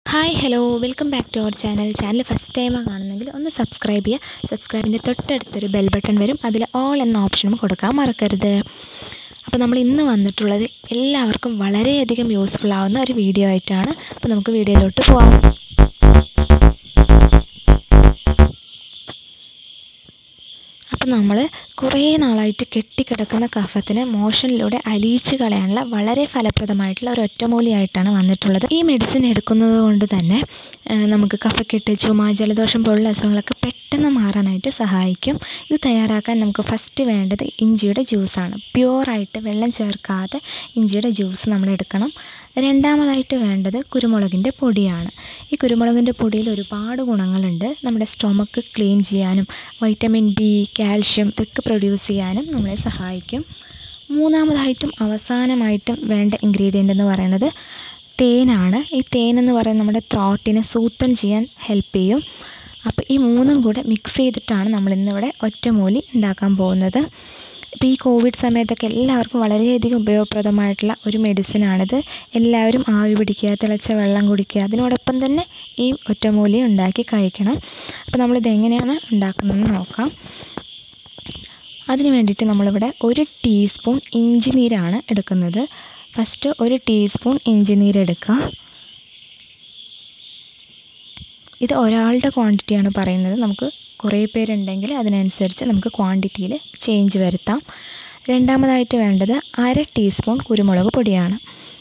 hi hello welcome back to our channel channel first ടൈമാണ് കാണുന്നെങ്കിൽ ഒന്ന് സബ്സ്ക്രൈബ് ചെയ്യുക സബ്സ്ക്രൈബിൻ്റെ തൊട്ടടുത്തൊരു ബെൽ ബട്ടൺ വരും അതിൽ ഓൾ എന്ന ഓപ്ഷനും കൊടുക്കാൻ മറക്കരുത് അപ്പോൾ നമ്മൾ ഇന്ന് വന്നിട്ടുള്ളത് എല്ലാവർക്കും വളരെയധികം യൂസ്ഫുൾ ആവുന്ന ഒരു വീഡിയോ ആയിട്ടാണ് അപ്പോൾ നമുക്ക് വീഡിയോയിലോട്ട് പോവാം അപ്പം നമ്മൾ കുറേ നാളായിട്ട് കെട്ടിക്കിടക്കുന്ന കഫത്തിനെ മോഷനിലൂടെ അലിയിച്ച് കളയാനുള്ള വളരെ ഫലപ്രദമായിട്ടുള്ള ഒരു ഒറ്റമൂലിയായിട്ടാണ് വന്നിട്ടുള്ളത് ഈ മെഡിസിൻ എടുക്കുന്നത് കൊണ്ട് തന്നെ ആ, നമുക്ക് കഫക്കെട്ട് ചുമ ജലദോഷം പോലുള്ള അസുഖങ്ങളൊക്കെ പെട്ടെന്ന് മാറാനായിട്ട് സഹായിക്കും ഇത് തയ്യാറാക്കാൻ നമുക്ക് ഫസ്റ്റ് വേണ്ടത് ഇഞ്ചിയുടെ ജ്യൂസാണ് പ്യുവറായിട്ട് വെള്ളം ചേർക്കാതെ ഇഞ്ചിയുടെ ജ്യൂസ് നമ്മൾ എടുക്കണം രണ്ടാമതായിട്ട് വേണ്ടത് കുരുമുളകിൻ്റെ പൊടിയാണ് ഈ കുരുമുളകിൻ്റെ പൊടിയിൽ ഒരുപാട് ഗുണങ്ങളുണ്ട് നമ്മുടെ സ്റ്റൊമക്ക് ക്ലീൻ ചെയ്യാനും വൈറ്റമിൻ ബി കാൽഷ്യം ഇതൊക്കെ പ്രൊഡ്യൂസ് ചെയ്യാനും നമ്മളെ സഹായിക്കും മൂന്നാമതായിട്ടും അവസാനമായിട്ടും വേണ്ട ഇൻഗ്രീഡിയൻ്റ് എന്ന് പറയുന്നത് തേനാണ് ഈ തേൻ എന്ന് പറയുന്നത് നമ്മുടെ ത്രോട്ടിനെ സൂത്തൻ ചെയ്യാൻ ഹെൽപ്പ് ചെയ്യും അപ്പോൾ ഈ മൂന്നും കൂടെ മിക്സ് ചെയ്തിട്ടാണ് നമ്മൾ ഇന്നിവിടെ ഒറ്റമൂലി ഉണ്ടാക്കാൻ പോകുന്നത് ഇപ്പോൾ ഈ കോവിഡ് സമയത്തൊക്കെ എല്ലാവർക്കും വളരെയധികം ഉപയോഗപ്രദമായിട്ടുള്ള ഒരു മെഡിസിനാണിത് എല്ലാവരും ആവി പിടിക്കുക തിളച്ച വെള്ളം കുടിക്കുക അതിനോടൊപ്പം തന്നെ ഈ ഒറ്റമൂലി ഉണ്ടാക്കി കഴിക്കണം അപ്പോൾ നമ്മളിത് എങ്ങനെയാണ് ഉണ്ടാക്കുന്നതെന്ന് നോക്കാം അതിന് വേണ്ടിയിട്ട് നമ്മളിവിടെ ഒരു ടീസ്പൂൺ ഇഞ്ചി നീരാണ് എടുക്കുന്നത് ഫസ്റ്റ് ഒരു ടീസ്പൂൺ ഇഞ്ചി നീരെടുക്കുക ഇത് ഒരാളുടെ ക്വാണ്ടിറ്റിയാണ് പറയുന്നത് നമുക്ക് കുറേ പേരുണ്ടെങ്കിൽ അതിനനുസരിച്ച് നമുക്ക് ക്വാണ്ടിറ്റിയിൽ ചേഞ്ച് വരുത്താം രണ്ടാമതായിട്ട് വേണ്ടത് അര ടീസ്പൂൺ കുരുമുളക് പൊടിയാണ്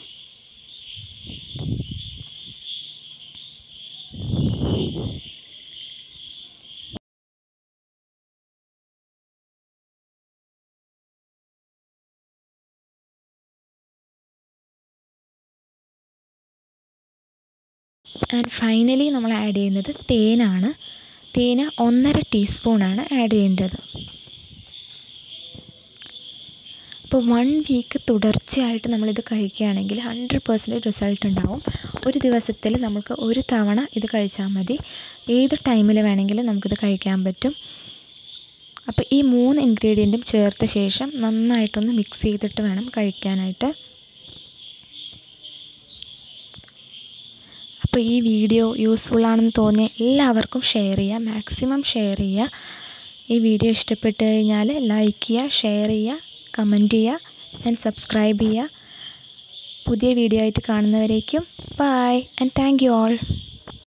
ആൻഡ് ഫൈനലി നമ്മൾ ആഡ് ചെയ്യുന്നത് തേനാണ് തേന് ഒന്നര ടീസ്പൂണാണ് ആഡ് ചെയ്യേണ്ടത് അപ്പോൾ വൺ വീക്ക് തുടർച്ചയായിട്ട് നമ്മളിത് കഴിക്കുകയാണെങ്കിൽ ഹൺഡ്രഡ് പെർസെൻറ്റേജ് റിസൾട്ട് ഉണ്ടാവും ഒരു ദിവസത്തിൽ നമുക്ക് ഒരു തവണ ഇത് കഴിച്ചാൽ മതി ഏത് ടൈമിൽ വേണമെങ്കിലും നമുക്കിത് കഴിക്കാൻ പറ്റും അപ്പോൾ ഈ മൂന്ന് ഇൻഗ്രീഡിയൻറ്റും ചേർത്ത ശേഷം നന്നായിട്ടൊന്ന് മിക്സ് ചെയ്തിട്ട് വേണം കഴിക്കാനായിട്ട് അപ്പോൾ ഈ വീഡിയോ യൂസ്ഫുൾ ആണെന്ന് തോന്നിയ എല്ലാവർക്കും ഷെയർ ചെയ്യുക മാക്സിമം ഷെയർ ചെയ്യുക ഈ വീഡിയോ ഇഷ്ടപ്പെട്ട് കഴിഞ്ഞാൽ ലൈക്ക് ചെയ്യുക ഷെയർ ചെയ്യുക കമൻറ്റ് ചെയ്യുക ആൻഡ് സബ്സ്ക്രൈബ് ചെയ്യുക പുതിയ വീഡിയോ ആയിട്ട് കാണുന്നവരേക്കും bye and thank you all